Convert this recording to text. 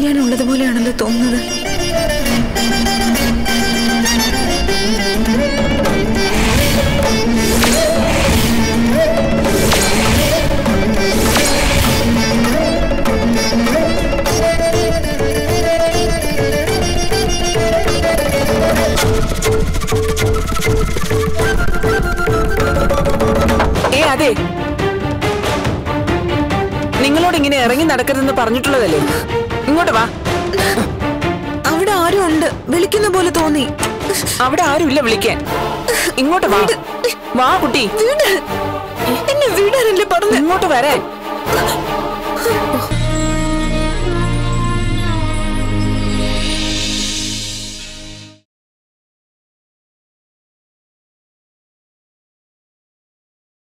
ചെയ്യാനുള്ളത് പോലെയാണല്ലോ തോന്നുന്നത് ഏ അതെ നിങ്ങളോട് ഇങ്ങനെ ഇറങ്ങി നടക്കരുതെന്ന് പറഞ്ഞിട്ടുള്ളതല്ലേ ഇങ്ങോട്ട് വാ അവിടെ ആരും ഉണ്ട് വിളിക്കുന്ന പോലെ തോന്നി അവിടെ ആരുമില്ല വിളിക്കാൻ ഇങ്ങോട്ട് വാ വാ കുട്ടി വീട് എന്നെ വീടാനല്ലേ പറഞ്ഞു ഇങ്ങോട്ട് വരാൻ